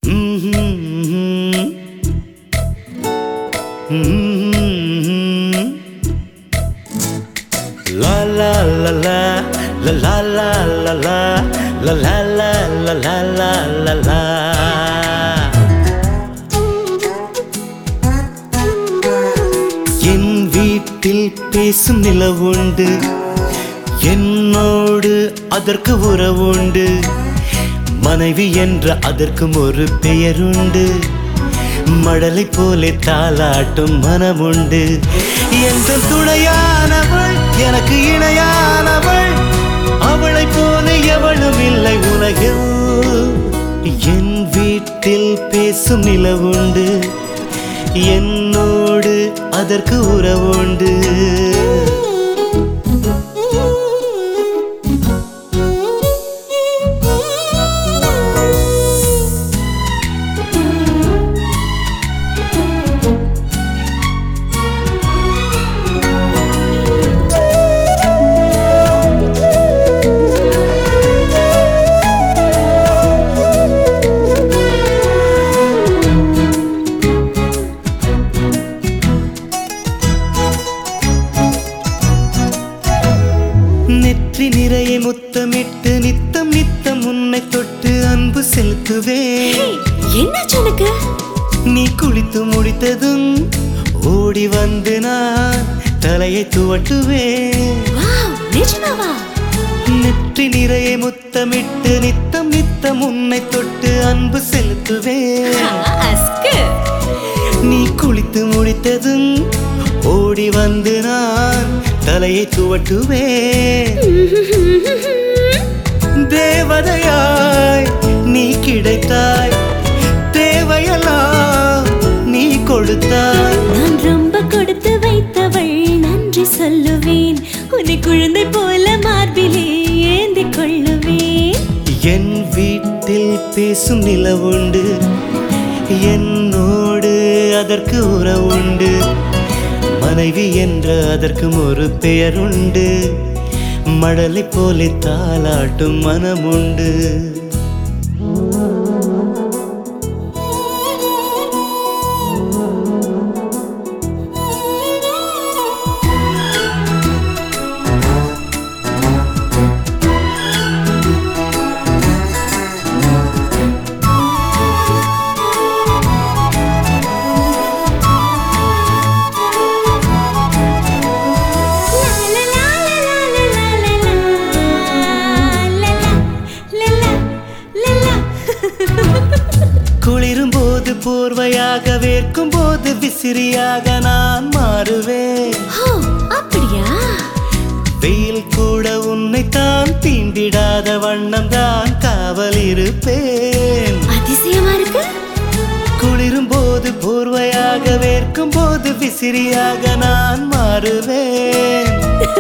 La la la la la la la la la la la la la la la la la என் வீட்டில் பேசும் நிலவுண்டு என்னோடு அதற்கு உறவுண்டு மனைவி என்ற அதற்கும் ஒரு பெயருண்டு மடலை போலே தாளாட்டும் மனமுண்டு எந்த துணையானவள் எனக்கு இணையானவள் அவளைப் போல எவளும் இல்லை உலகில் என் வீட்டில் பேசும் நிலவுண்டு என்னோடு அதற்கு உறவுண்டு நெற்றி நிறைய முத்தமிட்டு நித்தம் நித்தம் உன்னை தொட்டு அன்பு செலுத்துவேன் ஏய், என்னாச்சு உனக்கு நீ குளித்து முடித்ததும் ஓடி வந்து நான் தலையை துவட்டுவேன் வாவ் நிஜமாவா நெற்றி நிறைய முத்தமிட்டு நித்தம் நித்தம் உன்னை தொட்டு அன்பு செலுத்துவேன் ஆ, அஸ்கு நீ குளித்து முடித்ததும் ஓடி வந்து நான் தலையை துவட்டுவேன் தேவதையாய் நீ கிடைத்தாய் தேவையெல்லாம் நீ கொடுத்தாய் நான் ரொம்ப கொடுத்து வைத்தவள் நன்றி சொல்லுவேன் உன்னை குழந்தை போல மார்பிலே ஏந்தி கொள்ளுவேன் என் வீட்டில் பேசும் நிலவுண்டு என்னோடு அதற்கு உறவுண்டு மனைவி என்ற அதற்கும் ஒரு பெயருண்டு மடலை போலே தாளாட்டும் மனமுண்டு குளிரும் போது போர்வையாக வேர்க்கும் போது விசிறியாக நான் மாறுவேன் ஓ அப்படியா வெயில் கூட உன்னை தான் தீண்டிடாத வண்ணம் தான் காவல் இருப்பேன் அதிசயமா இருக்கு குளிரும் போது போர்வையாக வேர்க்கும் போது விசிறியாக நான் மாறுவேன்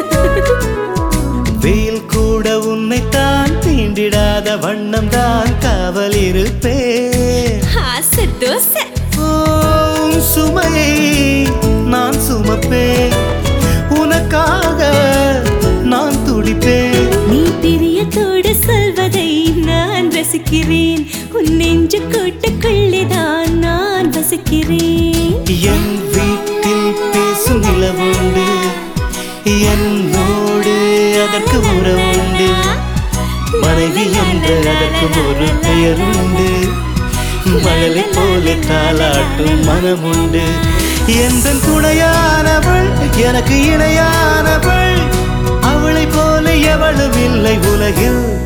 வெயில் கூட உன்னை தான் தீண்டிடாத வண்ணம் தான் காவல் இருப்பேன் ஆசை தோசை ஓம் சுமையை நான் சுமப்பேன் உனக்காக நான் துடிப்பேன் நீ பிரியத்தோடு சொல்வதை நான் ரசிக்கிறேன் உன் நெஞ்சு கூட்டுக்குள்ளேதான் நான் வசிக்கிறேன் என் வீட்டில் பேசும் நிலவுண்டு என்னோடு அதற்கு உறவுண்டு மனைவி என்ற அதற்கு ஒரு பெயருண்டு மழலை போல தாளாட்டும் மனமுண்டு எந்த துணையானவள் எனக்கு இணையானவள் அவளை போல எவளும் இல்லை உலகில்